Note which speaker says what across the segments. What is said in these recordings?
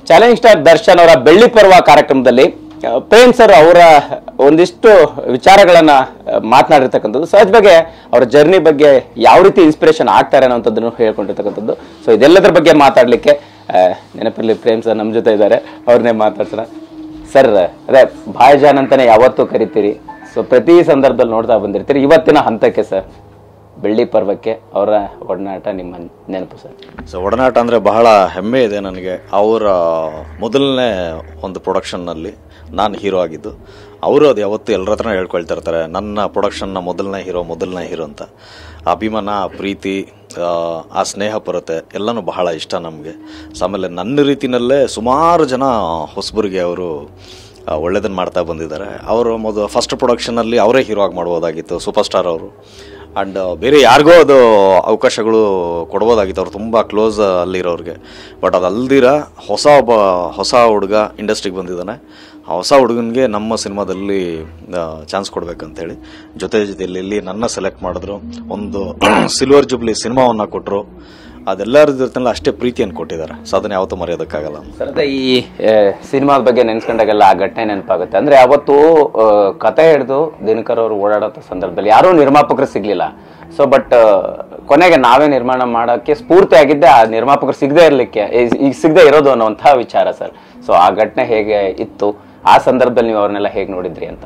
Speaker 1: challenge star Darshan ಅವರ ಬೆಳ್ಳಿ ಪರ್ವ ಕಾರ್ಯಕ್ರಮದಲ್ಲಿ ಆ, ಪ್ರೇಮ್ ಸರ್ ಅವರ ಒಂದಿಷ್ಟು ವಿಚಾರಗಳನ್ನ ಆ, ಮಾತನಾಡಿರ್ತಕ್ಕಂಥದ್ದು ಸಹಜ ಬಗ್ಗೆ ಅವರ ಜರ್ನಿ ಬಗ್ಗೆ ಯಾವ ರೀತಿ ಇನ್ಸ್ಪಿರೇಷನ್ ಆಗ್ತಾರೆ ಅನ್ನೋಂಥದ್ದನ್ನು ಹೇಳ್ಕೊಂಡಿರ್ತಕ್ಕಂಥದ್ದು ಸೊ ಇದೆಲ್ಲದರ ಬಗ್ಗೆ ಮಾತಾಡ್ಲಿಕ್ಕೆ ಆ, ನೆನಪಿರ್ಲಿ ಪ್ರೇಮ್ ಸರ್ ನಮ್ಮ ಜೊತೆ ಇದ್ದಾರೆ ಅವ್ರನ್ನೇ ಮಾತಾಡ್ಸೋಣ ಸರ್ ಅದೇ ಭಾಯ್ಜಾನ್ ಅಂತಾನೆ ಯಾವತ್ತೂ ಕರಿತೀರಿ ಸೊ ಪ್ರತಿ ಸಂದರ್ಭದಲ್ಲಿ ನೋಡ್ತಾ ಬಂದಿರ್ತೀರಿ ಇವತ್ತಿನ ಹಂತಕ್ಕೆ ಸರ್ ಬೆಳ್ಳಿ ಪರ್ವಕ್ಕೆ ಅವರ ಒಡನಾಟ ನಿಮ್ಮ ನೆನಪು ಸರ್
Speaker 2: ಸೊ ಒಡನಾಟ ಅಂದರೆ ಬಹಳ ಹೆಮ್ಮೆ ಇದೆ ನನಗೆ ಅವರ ಮೊದಲನೇ ಒಂದು ಪ್ರೊಡಕ್ಷನ್ನಲ್ಲಿ ನಾನು ಹೀರೋ ಆಗಿದ್ದು ಅವರು ಅದು ಯಾವತ್ತು ಎಲ್ಲರ ಹತ್ರ ಹೇಳ್ಕೊಳ್ತಾ ಇರ್ತಾರೆ ನನ್ನ ಪ್ರೊಡಕ್ಷನ್ನ ಮೊದಲನೇ ಹೀರೋ ಮೊದಲನೇ ಹೀರೋ ಅಂತ ಅಭಿಮಾನ ಪ್ರೀತಿ ಆ, ಆ ಸ್ನೇಹ ಪರತೆ ಎಲ್ಲನೂ ಬಹಳ ಇಷ್ಟ ನಮಗೆ ಸೊ ಆಮೇಲೆ ನನ್ನ ರೀತಿನಲ್ಲೇ ಸುಮಾರು ಜನ ಹೊಸಬರಿಗೆ ಅವರು ಒಳ್ಳೇದನ್ನು ಮಾಡ್ತಾ ಬಂದಿದ್ದಾರೆ ಅವರು ಮೊದಲು ಫಸ್ಟ್ ಪ್ರೊಡಕ್ಷನಲ್ಲಿ ಅವರೇ ಹೀರೋ ಆಗಿ ಮಾಡ್ಬೋದಾಗಿತ್ತು ಸೂಪರ್ ಸ್ಟಾರ್ ಅವರು ಆ್ಯಂಡ್ ಬೇರೆ ಯಾರಿಗೋ ಅದು ಅವಕಾಶಗಳು ಕೊಡ್ಬೋದಾಗಿತ್ತು ಅವ್ರು ತುಂಬ ಕ್ಲೋಸ್ ಅಲ್ಲಿರೋರಿಗೆ ಬಟ್ ಅದು ಅಲ್ದಿರ ಹೊಸ ಒಬ್ಬ ಹೊಸ ಹುಡುಗ ಇಂಡಸ್ಟ್ರಿಗೆ ಬಂದಿದ್ದಾನೆ ಆ ಹೊಸ ಹುಡುಗನಿಗೆ ನಮ್ಮ ಸಿನಿಮಾದಲ್ಲಿ ಚಾನ್ಸ್ ಕೊಡ್ಬೇಕಂತೇಳಿ ಜೊತೆ ಜೊತೆಯಲ್ಲಿ ಇಲ್ಲಿ ನನ್ನ ಸೆಲೆಕ್ಟ್ ಮಾಡಿದ್ರು ಒಂದು ಸಿಲ್ವರ್ ಜುಬ್ಲಿ ಸಿನಿಮಾವನ್ನು ಕೊಟ್ಟರು ಅದೆಲ್ಲರ ಜೊತೆಲ್ಲ ಅಷ್ಟೇ ಪ್ರೀತಿಯನ್ನು ಕೊಟ್ಟಿದ್ದಾರೆ ಸೊ ಅದನ್ನ ಯಾವತ್ತೂ ಮರೆಯೋದಕ್ಕಾಗಲ್ಲ
Speaker 1: ಸರ್ ಅದೇ ಈ ಸಿನಿಮಾದ ಬಗ್ಗೆ ನೆನ್ಸ್ಕೊಂಡಾಗೆಲ್ಲ ಆ ಘಟನೆ ನೆನಪಾಗುತ್ತೆ ಅಂದ್ರೆ ಅವತ್ತು ಆ, ಕತೆ ಹಿಡಿದು ದಿನಕರ್ ಅವರು ಓಡಾಡೋ ಸಂದರ್ಭದಲ್ಲಿ ಯಾರೂ ನಿರ್ಮಾಪಕರು ಸಿಗ್ಲಿಲ್ಲ ಸೊ ಬಟ್ ಕೊನೆಗೆ ನಾವೇ ನಿರ್ಮಾಣ ಮಾಡಕ್ಕೆ ಸ್ಫೂರ್ತಿ ಆಗಿದ್ದೆ ಆ ನಿರ್ಮಾಪಕರು ಸಿಗದೆ ಇರ್ಲಿಕ್ಕೆ ಈ- ಈಗ ಸಿಗದೆ ಇರೋದು ಅನ್ನುವಂತಹ ವಿಚಾರ ಸರ್ ಸೊ ಆ ಘಟನೆ ಹೇಗೆ ಇತ್ತು ಆ ಸಂದರ್ಭದಲ್ಲಿ ನೀವು ಅವ್ರನ್ನೆಲ್ಲ ಹೇಗೆ ನೋಡಿದ್ರಿ ಅಂತ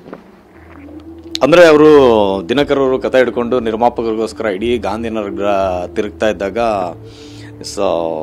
Speaker 2: ಅಂದರೆ ಅವರು ದಿನಕರ್ ಅವರು ಕತೆ ಹಿಡ್ಕೊಂಡು ನಿರ್ಮಾಪಕರಿಗೋಸ್ಕರ ಇಡೀ ಗಾಂಧಿನಗರ ತಿರುಗ್ತಾ ಇದ್ದಾಗ ಸೊ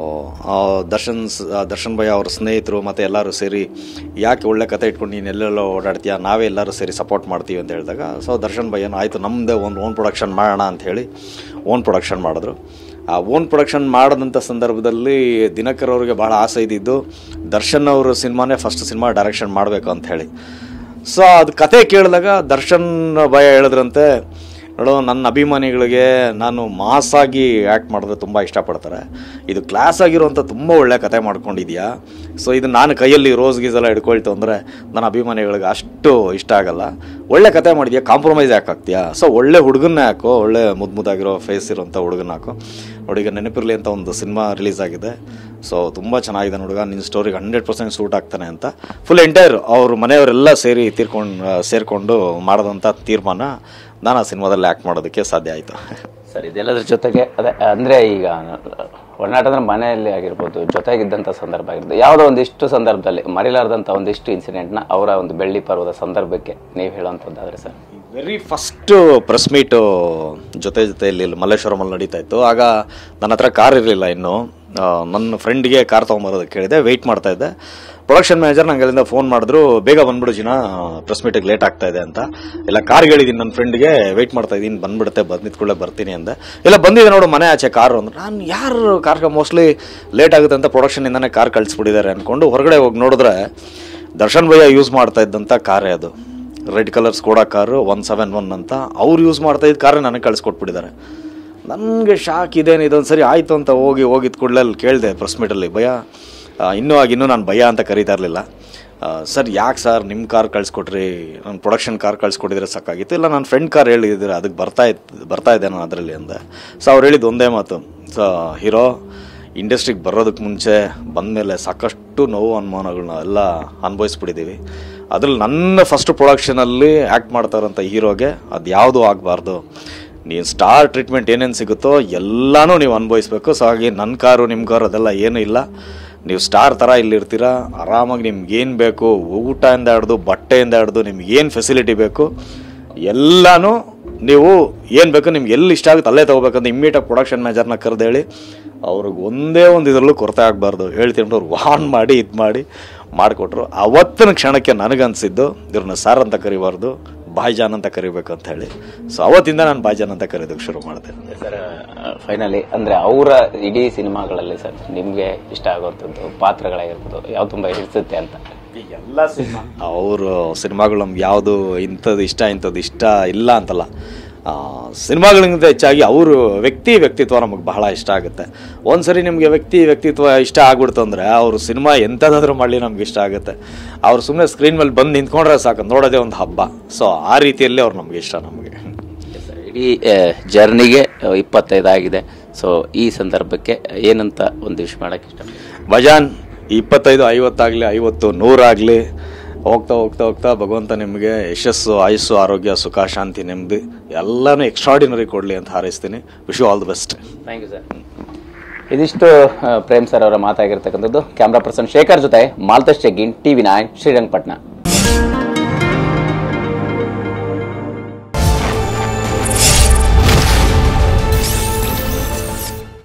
Speaker 2: ದರ್ಶನ್ ಸ್- ಆ, ದರ್ಶನ್ ಭಯ್ಯ ಅವ್ರ ಸ್ನೇಹಿತರು ಮತ್ತು ಎಲ್ಲರೂ ಸೇರಿ ಯಾಕೆ ಒಳ್ಳೆ ಕತೆ ಇಟ್ಕೊಂಡು ನೀನು ಎಲ್ಲೆಲ್ಲೋ ಓಡಾಡ್ತೀಯ ನಾವೇ ಎಲ್ಲರೂ ಸೇರಿ ಸಪೋರ್ಟ್ ಮಾಡ್ತೀವಿ ಅಂತ ಹೇಳಿದಾಗ ಸೊ ದರ್ಶನ್ ಭಯ್ಯನು ಆಯಿತು ನಮ್ಮದೇ ಒಂದು ಓನ್ ಪ್ರೊಡಕ್ಷನ್ ಮಾಡೋಣ ಅಂತ ಹೇಳಿ ಓನ್ ಪ್ರೊಡಕ್ಷನ್ ಮಾಡಿದ್ರು ಆ ಓನ್ ಪ್ರೊಡಕ್ಷನ್ ಮಾಡಿದಂಥ ಸಂದರ್ಭದಲ್ಲಿ ದಿನಕರ್ ಅವ್ರಿಗೆ ಭಾಳ ಆಸೆ ಇದ್ದಿದ್ದು ದರ್ಶನ್ ಅವ್ರ ಸಿನಿಮಾನೇ ಫಸ್ಟ್ ಸಿನಿಮಾ ಡೈರೆಕ್ಷನ್ ಮಾಡಬೇಕು ಅಂತ ಹೇಳಿ ಸೊ ಅದು ಕತೆ ಕೇಳಿದಾಗ ದರ್ಶನ್ ಭಯ ಹೇಳಿದ್ರಂತೆ ನೋಡು ನನ್ನ ಅಭಿಮಾನಿಗಳಿಗೆ ನಾನು ಮಾಸಾಗಿ ಆ್ಯಕ್ಟ್ ಮಾಡಿದ್ರೆ ತುಂಬ ಇಷ್ಟಪಡ್ತಾರೆ ಇದು ಕ್ಲಾಸ್ ಆಗಿರುವಂಥ ತುಂಬ ಒಳ್ಳೆ ಕತೆ ಮಾಡ್ಕೊಂಡಿದ್ಯಾ ಸೊ ಇದು ನಾನು ಕೈಯಲ್ಲಿ ರೋಸ್ ಗೀಸ್ ಎಲ್ಲ ಹಿಡ್ಕೊಳ್ತು ಅಂದರೆ ನನ್ನ ಅಭಿಮಾನಿಗಳಿಗೆ ಅಷ್ಟು ಇಷ್ಟ ಆಗಲ್ಲ ಒಳ್ಳೆ ಕತೆ ಮಾಡಿದ್ಯಾ ಕಾಂಪ್ರಮೈಸ್ ಯಾಕೆ ಆಗ್ತೀಯಾ ಸೊ ಒಳ್ಳೆ ಹುಡುಗನ್ನೇ ಹಾಕೋ ಒಳ್ಳೆ ಮುದ್ದು ಮುದ್ದಾಗಿರೋ ಫೇಸ್ ಇರೋಂಥ ಹುಡುಗನ ಹಾಕೋ ನೋಡಿ ಈಗ ನೆನಪಿರಲಿ ಅಂತ ಒಂದು ಸಿನಿಮಾ ರಿಲೀಸ್ ಆಗಿದೆ ಸೊ ತುಂಬ ಚೆನ್ನಾಗಿದೆ ಹುಡುಗ ನಿನ್ನ ಸ್ಟೋರಿಗೆ ಹಂಡ್ರೆಡ್ ಪರ್ಸೆಂಟ್ ಸೂಟ್ ಆಗ್ತಾನೆ ಅಂತ ಫುಲ್ ಎಂಟೈರ್ ಅವ್ರ ಮನೆಯವರೆಲ್ಲ ಸೇರಿ ತೀರ್ಕೊಂಡು ಸೇರಿಕೊಂಡು ಮಾಡಿದಂಥ ತೀರ್ಮಾನ ನಾನು ಆ ಸಿನಿಮಾದಲ್ಲಿ ಆ್ಯಕ್ಟ್ ಮಾಡೋದಕ್ಕೆ ಸಾಧ್ಯ ಆಯಿತು
Speaker 1: ಸರ್ ಇದೆಲ್ಲದ್ರ ಜೊತೆಗೆ ಅದೇ ಅಂದ್ರೆ ಈಗ ಒಡನಾಟ ಅಂದ್ರೆ ಮನೆಯಲ್ಲಿ ಆಗಿರ್ಬೋದು ಜೊತೆಗಿದ್ದಂಥ ಸಂದರ್ಭ ಆಗಿರ್ಬೋದು ಯಾವುದೋ ಒಂದಿಷ್ಟು ಸಂದರ್ಭದಲ್ಲಿ ಮರಿಲಾರ್ದಂಥ ಒಂದಿಷ್ಟು ಇನ್ಸಿಡೆಂಟ್ನ ಅವರ ಒಂದು ಬೆಳ್ಳಿ ಪರ್ವದ ಸಂದರ್ಭಕ್ಕೆ ನೀವು ಹೇಳುವಂಥದ್ದಾದ್ರೆ sir
Speaker 2: very first press meet ಜೊತೆ ಜೊತೆಯಲ್ಲಿ ಇಲ್ಲಿ ಮಲ್ಲೇಶ್ವರಮಲ್ಲಿ ನಡೀತಾ ಇತ್ತು ಆಗ ನನ್ನ ಹತ್ರ ಕಾರ್ ಇರಲಿಲ್ಲ ಇನ್ನು ಆ, ನನ್ನ ಫ್ರೆಂಡ್ಗೆ ಕಾರ್ ತೊಗೊಂಬರೋದಕ್ಕೆ ಕೇಳಿದೆ ವೆಯ್ಟ್ ಮಾಡ್ತಾ ಇದ್ದೆ ಪ್ರೊಡಕ್ಷನ್ ಮ್ಯಾನೇಜರ್ ನಂಗೆ ಅಲ್ಲಿಂದ ಫೋನ್ ಮಾಡಿದ್ರು ಬೇಗ ಬಂದ್ಬಿಡು ಜಿನ ಪ್ರೆಸ್ ಮೀಟಿಗೆ ಲೇಟ್ ಆಗ್ತಾ ಇದೆ ಅಂತ ಇಲ್ಲ ಕಾರ್ ಹೇಳಿದ್ದೀನಿ ನನ್ನ ಫ್ರೆಂಡ್ಗೆ ವೆಯ್ಟ್ ಮಾಡ್ತಾ ಇದ್ದೀನಿ ಬಂದ್ಬಿಡುತ್ತೆ ಬಂದಿದ್ಕೊಳ್ಳೆ ಬರ್ತೀನಿ ಅಂದೆ ಇಲ್ಲ ಬಂದಿದೆ ನೋಡು ಮನೆ ಆಚೆ ಕಾರು ಅಂದ್ರೆ ನಾನು ಯಾರು ಕಾರ್ಗೆ ಮೋಸ್ಟ್ಲಿ ಲೇಟ್ ಆಗುತ್ತೆ ಅಂತ ಪ್ರೊಡಕ್ಷನಿಂದನೇ ಕಾರ್ ಕಳಿಸ್ಬಿಟ್ಟಿದ್ದಾರೆ ಅಂದ್ಕೊಂಡು ಹೊರಗಡೆ ಹೋಗಿ ನೋಡಿದ್ರೆ ದರ್ಶನ್ ಭಯ್ಯ ಯೂಸ್ ಮಾಡ್ತಾ ಇದ್ದಂಥ ಕಾರೇ ಅದು red colour Skoda car one seven one ಅಂತ ಅವ್ರು ಯೂಸ್ ಮಾಡ್ತಾ ಇದ್ದ ಕಾರೇ ನನಗೆ ಕಳಿಸ್ಕೊಟ್ಬಿಟ್ಟಿದ್ದಾರೆ ನನಗೆ ಶಾಕ್ ಇದೇನು ಇದೊಂದು ಸರಿ ಆಯಿತು ಅಂತ ಹೋಗಿ ಹೋಗಿದ ಕೂಡಲೇ ಅಲ್ಲಿ ಕೇಳಿದೆ ಪ್ರೆಸ್ ಮೀಟಲ್ಲಿ ಭಯ ಆ, ಇನ್ನೂ ಆಗ ಇನ್ನೂ ನಾನು ಭಯ ಅಂತ ಕರೀತಾ ಇರಲಿಲ್ಲ ಸರ್ ಯಾಕೆ ಸರ್ ನಿಮ್ಮ ಕಾರ್ ಕಳಿಸ್ಕೊಟ್ರಿ ನನ್ನ ಪ್ರೊಡಕ್ಷನ್ ಕಾರ್ ಕಳಿಸ್ಕೊಟ್ಟಿದ್ರೆ ಸಾಕಾಗಿತ್ತು ಇಲ್ಲ ನನ್ನ ಫ್ರೆಂಡ್ ಕಾರ್ ಹೇಳಿದ್ರೆ ಅದಕ್ಕೆ ಬರ್ತಾ ಇತ್ತು ಬರ್ತಾ ಇದ್ದೆ ನಾನು ಅದರಲ್ಲಿ ಅಂದೆ ಸೊ ಅವ್ರು ಹೇಳಿದ್ದು ಒಂದೇ ಮಾತು ಸೊ ಹೀರೋ ಇಂಡಸ್ಟ್ರಿಗೆ ಬರೋದಕ್ಕೆ ಮುಂಚೆ ಬಂದಮೇಲೆ ಸಾಕಷ್ಟು ನೋವು ಅನುಮಾನಗಳನ್ನ ಎಲ್ಲ ಅನುಭವಿಸ್ಬಿಟ್ಟಿದ್ದೀವಿ ಅದ್ರಲ್ಲಿ ನನ್ನ ಫಸ್ಟ್ ಪ್ರೊಡಕ್ಷನಲ್ಲಿ ಆ್ಯಕ್ಟ್ ಮಾಡ್ತಾ ಇರೋಂಥ ಹೀರೋಗೆ ಅದು ಯಾವುದೂ ಆಗಬಾರ್ದು ನೀನು ಸ್ಟಾರ್ ಟ್ರೀಟ್ಮೆಂಟ್ ಏನೇನು ಸಿಗುತ್ತೋ ಎಲ್ಲನೂ ನೀವು ಅನುಭವಿಸ್ಬೇಕು ಸೊ ಹಾಗೆ ನನ್ನ ಕಾರು ನಿಮ್ಮ ಕಾರು ಅದೆಲ್ಲ ಏನೂ ಇಲ್ಲ ನೀವು ಸ್ಟಾರ್ ಥರ ಇಲ್ಲಿರ್ತೀರ ಆರಾಮಾಗಿ ನಿಮ್ಗೆ ಏನು ಬೇಕು ಊಟದಿಂದ ಹಿಡ್ದು ಬಟ್ಟೆಯಿಂದ ಹಿಡ್ದು ನಿಮ್ಗೆ ಏನು ಫೆಸಿಲಿಟಿ ಬೇಕು ಎಲ್ಲನೂ ನೀವು ಏನು ಬೇಕು ನಿಮ್ಗೆ ಎಲ್ಲಿ ಇಷ್ಟ ಆಗುತ್ತೆ ಅಲ್ಲೇ ತೊಗೋಬೇಕಂತ ಇಮ್ಮಿಡಿಯೇಟಾಗಿ ಪ್ರೊಡಕ್ಷನ್ ಮ್ಯಾನೇಜರ್ನ ಕರೆದು ಹೇಳಿ ಅವ್ರಿಗೆ ಒಂದೇ ಒಂದು ಇದರಲ್ಲೂ ಕೊರತೆ ಆಗಬಾರ್ದು ಹೇಳ್ತೀನಿ ಅವ್ರು ವಾನ್ ಮಾಡಿ ಇದು ಮಾಡಿ ಮಾಡಿಕೊಟ್ರು ಅವತ್ತಿನ ಕ್ಷಣಕ್ಕೆ ನನಗನ್ಸಿದ್ದು ಇವ್ರನ್ನ ಸಾರ್ ಅಂತ ಕರಿಬಾರ್ದು ಬಾಯ್ಜಾನ್ ಅಂತ ಕರಿಬೇಕು ಅಂತ ಹೇಳಿ ಸೊ ಅವತ್ತಿಂದ ನಾನು ಬಾಯ್ಜಾನ್ ಅಂತ ಕರೆಯೋದಕ್ಕೆ ಶುರು ಮಾಡಿದೆ
Speaker 1: ಸರ್ ಫೈನಲಿ ಅಂದ್ರೆ ಅವರ ಇಡೀ ಸಿನಿಮಾಗಳಲ್ಲಿ ಸರ್ ನಿಮ್ಗೆ ಇಷ್ಟ ಆಗುವಂಥದ್ದು ಪಾತ್ರಗಳಾಗಿರ್ಬೋದು ಯಾವ ತುಂಬಾ ಹಿಡಿಸುತ್ತೆ ಅಂತ
Speaker 2: ಎಲ್ಲ ಸಿನಿಮಾ ಅವರು ಸಿನಿಮಾಗಳು ನಮ್ಗೆ ಯಾವುದು ಇಂಥದ್ದು ಇಷ್ಟ ಇಂಥದ್ದು ಇಷ್ಟ ಇಲ್ಲ ಅಂತಲ್ಲ ಆ, ಸಿನಿಮಾಗಳಿಗಿಂತ ಹೆಚ್ಚಾಗಿ ಅವರು ವ್ಯಕ್ತಿ ವ್ಯಕ್ತಿತ್ವ ನಮಗೆ ಬಹಳ ಇಷ್ಟ ಆಗುತ್ತೆ ಒಂದ್ಸರಿ ನಿಮಗೆ ವ್ಯಕ್ತಿ ವ್ಯಕ್ತಿತ್ವ ಇಷ್ಟ ಆಗ್ಬಿಡ್ತು ಅಂದರೆ ಅವರು ಸಿನಿಮಾ ಎಂಥದ್ದಾದ್ರೂ ಮಾಡಲಿ ನಮ್ಗೆ ಇಷ್ಟ ಆಗುತ್ತೆ ಅವ್ರು ಸುಮ್ಮನೆ ಸ್ಕ್ರೀನ್ ಮೇಲೆ ಬಂದು ನಿಂತ್ಕೊಂಡ್ರೆ ಸಾಕು ನೋಡೋದೇ ಒಂದು ಹಬ್ಬ ಸೊ ಆ ರೀತಿಯಲ್ಲಿ ಅವ್ರು ನಮ್ಗೆ ಇಷ್ಟ ನಮಗೆ
Speaker 1: ಇಡೀ ಜರ್ನಿಗೆ ಇಪ್ಪತ್ತೈದು ಆಗಿದೆ ಸೊ ಈ ಸಂದರ್ಭಕ್ಕೆ ಏನಂತ ಒಂದು ವಿಷ್ ಮಾಡಕ್ಕೆ ಇಷ್ಟ
Speaker 2: ಭಜಾನ್ ಇಪ್ಪತ್ತೈದು ಐವತ್ತಾಗಲಿ ಐವತ್ತು ನೂರಾಗಲಿ ಹೋಗ್ತಾ ಹೋಗ್ತಾ ಹೋಗ್ತಾ ಭಗವಂತ ನಿಮಗೆ ಯಶಸ್ಸು ಆಯುಸ್ಸು ಆರೋಗ್ಯ ಸುಖ ಶಾಂತಿ ನೆಮ್ಮದಿ ಎಲ್ಲನೂ ಎಕ್ಸ್ಟ್ರಾಡಿನರಿ ಕೊಡಲಿ ಅಂತ ಹಾರೈಸ್ತೀನಿ wish you all the best
Speaker 1: thank you sir ಇದಿಷ್ಟು ಆ, ಪ್ರೇಮ್ ಸರ್ ಅವರ ಮಾತಾಗಿರ್ತಕ್ಕಂಥದ್ದು ಕ್ಯಾಮ್ರಾ ಪರ್ಸನ್ ಶೇಖರ್ ಜೊತೆ ಮಾಲ್ತೇಶ್ ಚೆಗ್ಗಿನ್ ಟಿವಿ ನೈನ್ ಶ್ರೀರಂಗಪಟ್ಟಣ